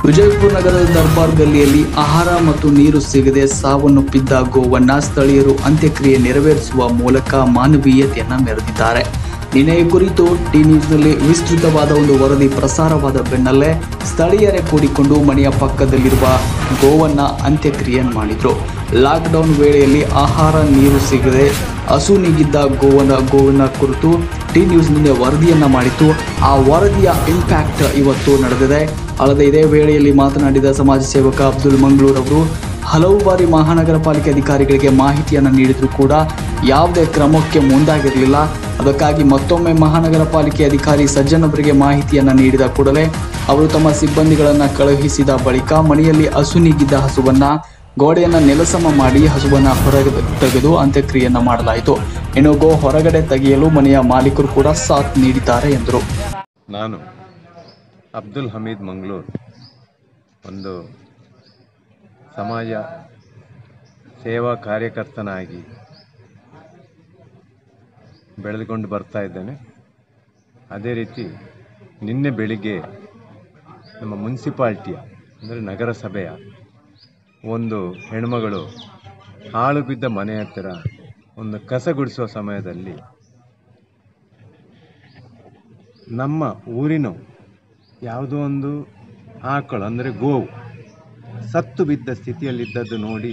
ವಿಜಯಪುರ ನಗರದ ದರ್ಬಾರ್ ಗಲ್ಲಿಯಲ್ಲಿ ಆಹಾರ ಮತ್ತು ನೀರು ಸಿಗದೆ ಸಾವನ್ನಪ್ಪಿದ್ದ ಗೋವನ್ನ ಸ್ಥಳೀಯರು ಅಂತ್ಯಕ್ರಿಯೆ ನೆರವೇರಿಸುವ ಮೂಲಕ ಮಾನವೀಯತೆಯನ್ನ ಮೆರೆದಿದ್ದಾರೆ ನಿನ್ನೆ ಈ ಕುರಿತು ಟಿ ನ್ಯೂಸ್ನಲ್ಲಿ ವಿಸ್ತೃತವಾದ ಒಂದು ವರದಿ ಪ್ರಸಾರವಾದ ಬೆನ್ನಲ್ಲೇ ಸ್ಥಳೀಯರೇ ಕೂಡಿಕೊಂಡು ಮನೆಯ ಪಕ್ಕದಲ್ಲಿರುವ ಗೋವನ್ನ ಅಂತ್ಯಕ್ರಿಯೆ ಮಾಡಿದ್ರು ಲಾಕ್ಡೌನ್ ವೇಳೆಯಲ್ಲಿ ಆಹಾರ ನೀರು ಸಿಗದೆ ಹಸು ನೀಗಿದ್ದ ಗೋವನ ಗೋವಿನ ಕುರಿತು ಟಿ ನ್ಯೂಸ್ ನಿನ್ನೆ ವರದಿಯನ್ನ ಮಾಡಿತ್ತು ಆ ವರದಿಯ ಇಂಪ್ಯಾಕ್ಟ್ ಇವತ್ತು ನಡೆದಿದೆ ಅಲ್ಲದೆ ಇದೇ ವೇಳೆಯಲ್ಲಿ ಮಾತನಾಡಿದ ಸಮಾಜ ಸೇವಕ ಅಬ್ದುಲ್ ಮಂಗಳೂರ್ ಅವರು ಹಲವು ಬಾರಿ ಮಹಾನಗರ ಪಾಲಿಕೆ ಅಧಿಕಾರಿಗಳಿಗೆ ಮಾಹಿತಿಯನ್ನು ನೀಡಿದ್ರು ಕೂಡ ಯಾವುದೇ ಕ್ರಮಕ್ಕೆ ಮುಂದಾಗಿರಲಿಲ್ಲ ಅದಕ್ಕಾಗಿ ಮತ್ತೊಮ್ಮೆ ಮಹಾನಗರ ಪಾಲಿಕೆ ಅಧಿಕಾರಿ ಸಜ್ಜನ್ ಅವರಿಗೆ ಮಾಹಿತಿಯನ್ನು ನೀಡಿದ ಕೂಡಲೇ ಅವರು ತಮ್ಮ ಸಿಬ್ಬಂದಿಗಳನ್ನು ಕಳುಹಿಸಿದ ಬಳಿಕ ಮನೆಯಲ್ಲಿ ಹಸು ನೀಗಿದ್ದ ಹಸುವನ್ನ ಗೋಡೆಯನ್ನ ನೆಲಸಮ ಮಾಡಿ ಹಸುವನ್ನ ಹೊರಗೆ ತೆಗೆದು ಅಂತ್ಯಕ್ರಿಯೆಯನ್ನ ಮಾಡಲಾಯಿತು ಇನ್ನು ಗೋ ಹೊರಗಡೆ ತೆಗೆಯಲು ಮನೆಯ ಮಾಲೀಕರು ಕೂಡ ಸಾಥ್ ನೀಡಿದ್ದಾರೆ ಎಂದರು ನಾನು ಅಬ್ದುಲ್ ಹಮೀದ್ ಮಂಗಳೂರು ಒಂದು ಸಮಾಜ ಸೇವಾ ಕಾರ್ಯಕರ್ತನಾಗಿ ಬೆಳೆದುಕೊಂಡು ಬರ್ತಾ ಇದ್ದೇನೆ ಅದೇ ರೀತಿ ನಿನ್ನೆ ಬೆಳಿಗ್ಗೆ ನಮ್ಮ ಮುನ್ಸಿಪಾಲ್ಟಿಯ ಅಂದರೆ ನಗರಸಭೆಯ ಒಂದು ಹೆಣ್ಮಗಳು ಹಾಳು ಬಿದ್ದ ಮನೆ ಹತ್ತಿರ ಒಂದು ಕಸ ಗುಡಿಸುವ ಸಮಯದಲ್ಲಿ ನಮ್ಮ ಊರಿನ ಯಾವುದೋ ಒಂದು ಆಕಳು ಅಂದರೆ ಗೋವು ಸತ್ತು ಬಿದ್ದ ಸ್ಥಿತಿಯಲ್ಲಿದ್ದದ್ದು ನೋಡಿ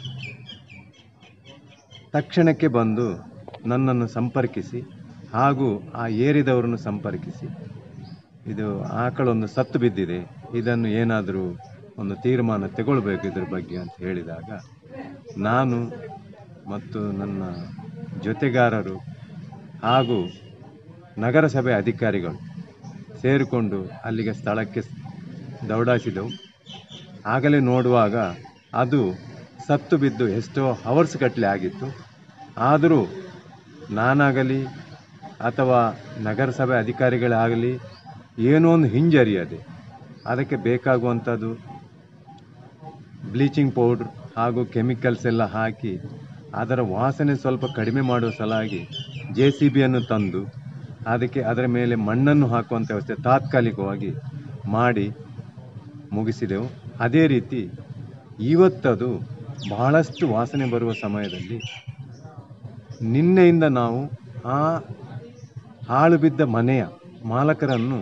ತಕ್ಷಣಕ್ಕೆ ಬಂದು ನನ್ನನ್ನು ಸಂಪರ್ಕಿಸಿ ಹಾಗೂ ಆ ಏರಿದವರನ್ನು ಸಂಪರ್ಕಿಸಿ ಇದು ಆಕಳೊಂದು ಸತ್ತು ಬಿದ್ದಿದೆ ಇದನ್ನು ಏನಾದರೂ ಒಂದು ತೀರ್ಮಾನ ತಗೊಳ್ಬೇಕು ಇದ್ರ ಬಗ್ಗೆ ಅಂತ ಹೇಳಿದಾಗ ನಾನು ಮತ್ತು ನನ್ನ ಜೊತೆಗಾರರು ಹಾಗೂ ನಗರಸಭೆ ಅಧಿಕಾರಿಗಳು ಸೇರಿಕೊಂಡು ಅಲ್ಲಿಗೆ ಸ್ಥಳಕ್ಕೆ ದೌಡಾಯಿಸಿದೆವು ಆಗಲೇ ನೋಡುವಾಗ ಅದು ಸತ್ತು ಬಿದ್ದು ಎಷ್ಟೋ ಹವರ್ಸ್ ಗಟ್ಟಲೆ ಆಗಿತ್ತು ಆದರೂ ನಾನಾಗಲಿ ಅಥವಾ ನಗರಸಭೆ ಅಧಿಕಾರಿಗಳಾಗಲಿ ಏನೋ ಒಂದು ಹಿಂಜರಿಯದೆ ಅದಕ್ಕೆ ಬೇಕಾಗುವಂಥದ್ದು ಬ್ಲೀಚಿಂಗ್ ಪೌಡ್ರ್ ಹಾಗೂ ಕೆಮಿಕಲ್ಸ್ ಎಲ್ಲ ಹಾಕಿ ಅದರ ವಾಸನೆ ಸ್ವಲ್ಪ ಕಡಿಮೆ ಮಾಡುವ ಸಲುವಾಗಿ ಜೆ ಸಿ ಬಿಯನ್ನು ತಂದು ಅದಕ್ಕೆ ಅದರ ಮೇಲೆ ಮಣ್ಣನ್ನು ಹಾಕುವಂಥ ವ್ಯವಸ್ಥೆ ತಾತ್ಕಾಲಿಕವಾಗಿ ಮಾಡಿ ಮುಗಿಸಿದೆವು ಅದೇ ರೀತಿ ಇವತ್ತದು ಬಹಳಷ್ಟು ವಾಸನೆ ಬರುವ ಸಮಯದಲ್ಲಿ ನಿನ್ನೆಯಿಂದ ನಾವು ಆ ಹಾಳು ಬಿದ್ದ ಮನೆಯ ಮಾಲಕರನ್ನು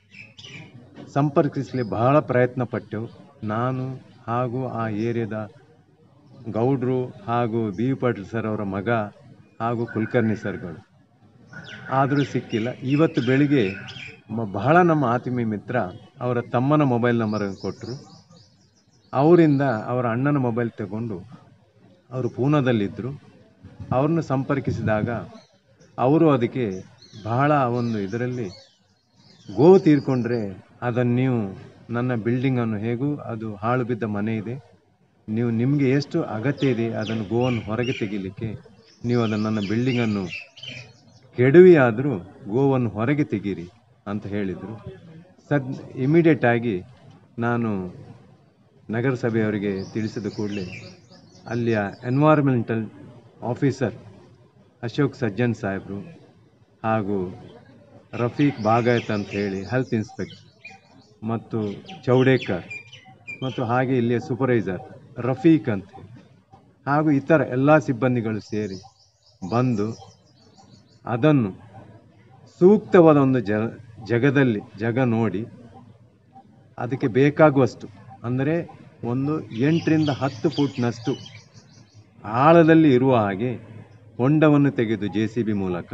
ಸಂಪರ್ಕಿಸಲಿ ಬಹಳ ಪ್ರಯತ್ನ ಪಟ್ಟೆವು ನಾನು ಹಾಗೂ ಆ ಏರಿಯಾದ ಗೌಡ್ರು ಹಾಗೂ ಬಿ ವಿ ಪಾಟೀಲ್ ಸರ್ ಅವರ ಮಗ ಹಾಗೂ ಕುಲಕರ್ಣಿ ಸರ್ಗಳು ಆದರೂ ಸಿಕ್ಕಿಲ್ಲ ಇವತ್ತು ಬೆಳಿಗ್ಗೆ ಮ- ಬಹಳ ನಮ್ಮ ಆತ್ಮೀಯ ಮಿತ್ರ ಅವರ ತಮ್ಮನ ಮೊಬೈಲ್ ನಂಬರನ್ನು ಕೊಟ್ಟರು ಅವರಿಂದ ಅವರ ಅಣ್ಣನ ಮೊಬೈಲ್ ತಗೊಂಡು ಅವರು ಪೂನಾದಲ್ಲಿದ್ದರು ಅವ್ರನ್ನ ಸಂಪರ್ಕಿಸಿದಾಗ ಅವರು ಅದಕ್ಕೆ ಬಹಳ ಒಂದು ಇದರಲ್ಲಿ ಗೋ ತೀರ್ಕೊಂಡ್ರೆ ಅದನ್ನು ನೀವು ನನ್ನ ಬಿಲ್ಡಿಂಗನ್ನು ಹೇಗೂ ಅದು ಹಾಳು ಬಿದ್ದ ಮನೆ ಇದೆ ನೀವು ನಿಮಗೆ ಎಷ್ಟು ಅಗತ್ಯ ಇದೆ ಅದನ್ನು ಗೋವನ್ನು ಹೊರಗೆ ತೆಗಿಲಿಕ್ಕೆ ನೀವು ಅದನ್ನು ನನ್ನ ಬಿಲ್ಡಿಂಗನ್ನು ಕೆಡವಿ ಆದರೂ ಗೋವನ್ನು ಹೊರಗೆ ತೆಗೀರಿ ಅಂತ ಹೇಳಿದರು ಸದ್ ಇಮಿಡಿಯೇಟ್ ಆಗಿ ನಾನು ನಗರಸಭೆಯವರಿಗೆ ತಿಳಿಸಿದ ಕೂಡಲೇ ಅಲ್ಲಿಯ ಎನ್ವೈರ್ಮೆಂಟಲ್ ಆಫೀಸರ್ ಅಶೋಕ್ ಸಜ್ಜನ್ ಸಾಹೇಬರು ಹಾಗೂ ರಫೀಕ್ ಬಾಗಾಯತ್ ಅಂತ ಹೇಳಿ ಹೆಲ್ತ್ ಇನ್ಸ್ಪೆಕ್ಟರ್ ಮತ್ತು ಚೌಡೇಕರ್ ಮತ್ತು ಹಾಗೆ ಇಲ್ಲಿಯ ಸೂಪರ್ವೈಸರ್ ರಫೀಕ್ ಅಂತ ಹೇಳಿ ಹಾಗೂ ಇತರ ಎಲ್ಲ ಸಿಬ್ಬಂದಿಗಳು ಸೇರಿ ಬಂದು ಅದನ್ನು ಸೂಕ್ತವಾದ ಒಂದು ಜ ಜಗದಲ್ಲಿ ಜಗ ನೋಡಿ ಅದಕ್ಕೆ ಬೇಕಾಗುವಷ್ಟು ಅಂದರೆ ಒಂದು ಎಂಟರಿಂದ ಹತ್ತು ಫುಟ್ನಷ್ಟು ಆಳದಲ್ಲಿ ಇರುವ ಹಾಗೆ ಹೊಂಡವನ್ನು ತೆಗೆದು ಜೆ ಸಿ ಬಿ ಮೂಲಕ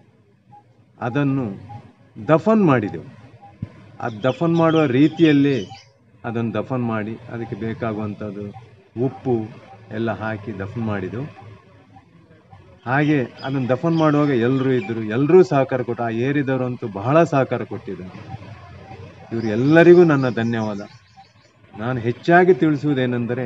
ಅದನ್ನು ದಫನ್ ಮಾಡಿದೆವು ಆ ದಫನ್ ಮಾಡುವ ರೀತಿಯಲ್ಲೇ ಅದನ್ನು ದಫನ್ ಮಾಡಿ ಅದಕ್ಕೆ ಬೇಕಾಗುವಂಥದ್ದು ಉಪ್ಪು ಎಲ್ಲ ಹಾಕಿ ದಫನ್ ಮಾಡಿದೆವು ಹಾಗೆ ಅದನ್ನು ದಫನ್ ಮಾಡುವಾಗ ಎಲ್ಲರೂ ಇದ್ದರು ಎಲ್ಲರೂ ಸಹಕಾರ ಕೊಟ್ಟು ಆ ಏರಿದವರಂತೂ ಬಹಳ ಸಹಕಾರ ಕೊಟ್ಟಿದ್ದಾರೆ ಇವರು ಎಲ್ಲರಿಗೂ ನನ್ನ ಧನ್ಯವಾದ ನಾನು ಹೆಚ್ಚಾಗಿ ತಿಳಿಸುವುದೇನೆಂದರೆ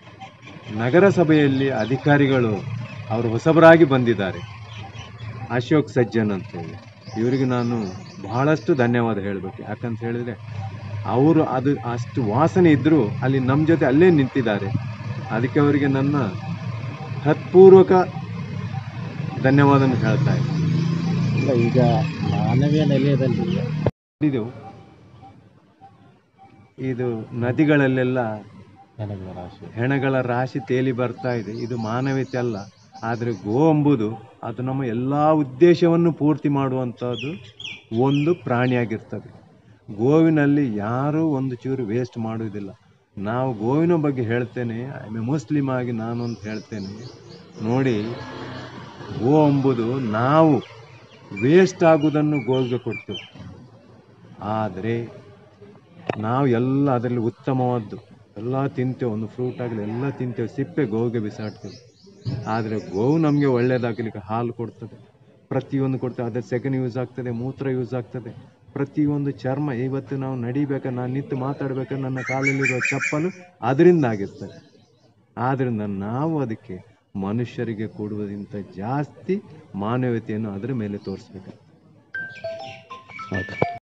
ನಗರಸಭೆಯಲ್ಲಿ ಅಧಿಕಾರಿಗಳು ಅವರು ಹೊಸಬರಾಗಿ ಬಂದಿದ್ದಾರೆ ಅಶೋಕ್ ಸಜ್ಜನ್ ಅಂತೇಳಿ ಇವರಿಗೆ ನಾನು ಬಹಳಷ್ಟು ಧನ್ಯವಾದ ಹೇಳಬೇಕು ಯಾಕಂತ ಹೇಳಿದರೆ ಅವರು ಅದು ಅಷ್ಟು ವಾಸನೆ ಇದ್ದರೂ ಅಲ್ಲಿ ನಮ್ಮ ಜೊತೆ ಅಲ್ಲೇ ನಿಂತಿದ್ದಾರೆ ಅದಕ್ಕೆ ಅವರಿಗೆ ನನ್ನ ಹತ್ಪೂರ್ವಕ ಧನ್ಯವಾದವನ್ನು ಹೇಳ್ತಾ ಇದ್ದೀನಿ ಇಲ್ಲ ಈಗ ಮಾನವೀಯ ನೆಲೆಯದಲ್ಲಿ ಮಾಡಿದೆವು ಇದು ನದಿಗಳಲ್ಲೆಲ್ಲ ಹೆಣಗಳ ರಾಶಿ ತೇಲಿ ಬರ್ತಾ ಇದೆ ಇದು ಮಾನವೀಯತೆ ಅಲ್ಲ ಆದರೆ ಗೋ ಎಂಬುದು ಅದು ನಮ್ಮ ಎಲ್ಲ ಉದ್ದೇಶವನ್ನು ಪೂರ್ತಿ ಮಾಡುವಂಥದ್ದು ಒಂದು ಪ್ರಾಣಿಯಾಗಿರ್ತದೆ ಗೋವಿನಲ್ಲಿ ಯಾರೂ ಒಂದು ಚೂರು ವೇಸ್ಟ್ ಮಾಡುವುದಿಲ್ಲ ನಾವು ಗೋವಿನ ಬಗ್ಗೆ ಹೇಳ್ತೇನೆ ಐ ಎ ಮುಸ್ಲಿಮ್ ಆಗಿ ನಾನು ಅಂತ ಹೇಳ್ತೇನೆ ನೋಡಿ ಗೋ ಎಂಬುದು ನಾವು ವೇಸ್ಟ್ ಆಗುವುದನ್ನು ಗೋವಿಗೆ ಕೊಡ್ತೇವೆ ಆದರೆ ನಾವು ಎಲ್ಲ ಅದರಲ್ಲಿ ಉತ್ತಮವಾದ್ದು ಎಲ್ಲ ತಿಂತೇವೆ ಒಂದು ಫ್ರೂಟ್ ಆಗಲಿ ಎಲ್ಲ ತಿಂತೇವೆ ಸಿಪ್ಪೆ ಗೋವಿಗೆ ಬಿಸಾಡ್ತೇವೆ ಆದರೆ ಗೋವು ನಮಗೆ ಒಳ್ಳೆಯದಾಗಲಿಕ್ಕೆ ಹಾಲು ಕೊಡ್ತದೆ ಪ್ರತಿಯೊಂದು ಕೊಡ್ತದೆ ಅದರ ಸೆಕೆಂಡ್ ಯೂಸ್ ಆಗ್ತದೆ ಮೂತ್ರ ಯೂಸ್ ಆಗ್ತದೆ ಪ್ರತಿಯೊಂದು ಚರ್ಮ ಇವತ್ತು ನಾವು ನಡಿಬೇಕಾದ್ರೆ ನಾನು ನಿಂತು ಮಾತಾಡ್ಬೇಕಾದ್ರೆ ನನ್ನ ಕಾಲಲ್ಲಿರುವ ಚಪ್ಪಲು ಅದರಿಂದ ಆಗಿರ್ತದೆ ಆದ್ದರಿಂದ ನಾವು ಅದಕ್ಕೆ ಮನುಷ್ಯರಿಗೆ ಕೊಡುವುದಕ್ಕಿಂತ ಜಾಸ್ತಿ ಮಾನವೀಯತೆಯನ್ನು ಅದರ ಮೇಲೆ ತೋರಿಸ್ಬೇಕು